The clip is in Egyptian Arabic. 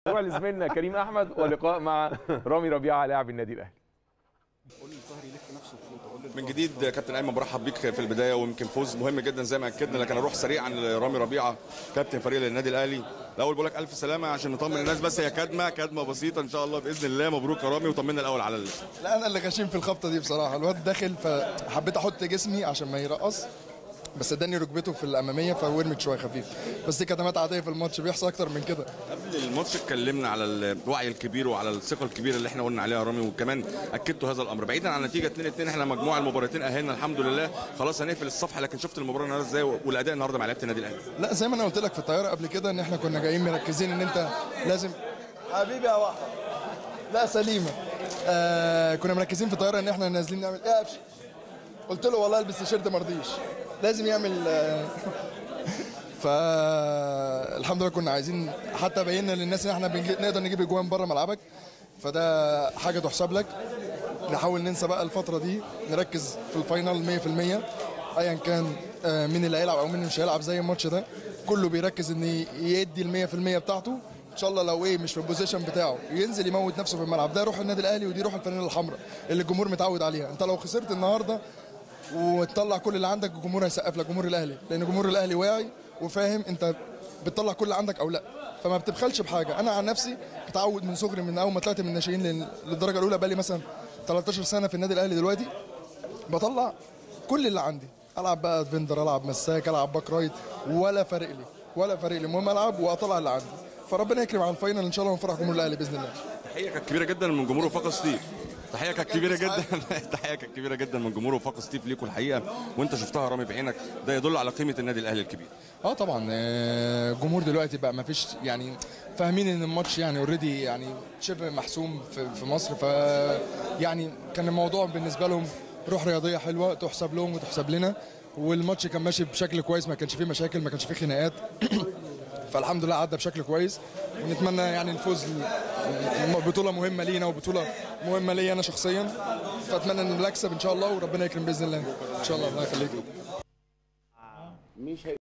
نروح لزميلنا كريم احمد ولقاء مع رامي ربيعه لاعب النادي الاهلي من جديد كابتن ايمن برحب بيك في البدايه ويمكن فوز مهم جدا زي ما اكدنا لكن اروح سريعا لرامي ربيعه كابتن فريق النادي الاهلي الاول بقول لك الف سلامه عشان نطمن الناس بس هي كدمه كدمه بسيطه ان شاء الله باذن الله مبروك يا رامي وطمنا الاول على اللي. لا انا اللي غشيم في الخبطه دي بصراحه الواد داخل فحبيت احط جسمي عشان ما يرقص بس اداني ركبته في الاماميه فورمت شويه خفيف بس دي كدمات عاديه في الماتش بيحصل اكتر من كده قبل الماتش اتكلمنا على الوعي الكبير وعلى الثقه الكبيره اللي احنا قلنا عليها يا رامي وكمان اكدتوا هذا الامر بعيدا عن نتيجه 2 2 احنا مجموعه المباراتين اهلنا الحمد لله خلاص هنقفل الصفحه لكن شفت المباراه النهارده ازاي والاداء النهارده مع لعيبه النادي الاهلي لا زي ما انا قلت لك في الطياره قبل كده ان احنا كنا جايين مركزين ان انت لازم حبيبي يا واحد لا سليمه آه كنا مركزين في الطياره ان احنا نازلين نعمل ايه يا قفش قلت له والله البس تيشيرت ما رضيش لازم يعمل آه فالحمد لله كنا عايزين حتى بينا للناس ان احنا بنجي... نقدر نجيب اجوان بره ملعبك فده حاجه تحسب لك نحاول ننسى بقى الفتره دي نركز في الفاينل 100% ايا كان آه، مين اللي هيلعب او مين اللي مش هيلعب زي الماتش ده كله بيركز ان يدي ال 100% بتاعته ان شاء الله لو ايه مش في البوزيشن بتاعه ينزل يموت نفسه في الملعب ده روح النادي الاهلي ودي روح الفانيلا الحمراء اللي الجمهور متعود عليها انت لو خسرت النهارده وتطلع كل اللي عندك الجمهور هيسقف لك جمهور الاهلي لان جمهور الاهلي واعي وفاهم انت بتطلع كل اللي عندك او لا فما بتبخلش بحاجه انا عن نفسي متعود من صغري من اول ما طلعت من الناشئين لل- للدرجه الاولى بقالي مثلا 13 سنه في النادي الاهلي دلوقتي بطلع كل اللي عندي العب بقى فيندر العب مساك العب باك رايت ولا فارق لي ولا فارق لي المهم العب واطلع اللي عندي فربنا يكرم على الفاينل ان شاء الله ونفرح جمهور الاهلي باذن الله تحيه كانت كبيره جدا من جمهور وفاق ستيف تحيه كانت كبيره جدا تحيه كانت كبيره جدا من جمهور وفاق ستيف ليكوا الحقيقه وانت شفتها يا رامي بعينك ده يدل على قيمه النادي الاهلي الكبير اه طبعا آه، الجمهور دلوقتي بقى ما فيش يعني فاهمين ان الماتش يعني اوريدي يعني شبه محسوم في, في مصر ف يعني كان الموضوع بالنسبه لهم روح رياضيه حلوه تحسب لهم وتحسب لنا والماتش كان ماشي بشكل كويس ما كانش فيه مشاكل ما كانش فيه خناقات فالحمد لله عدى بشكل كويس ونتمنى يعني الفوز بطوله مهمه لينا وبطوله مهمه ليا انا شخصيا فاتمنى ان نكسب ان شاء الله وربنا يكرم باذن الله ان شاء الله الله يخليك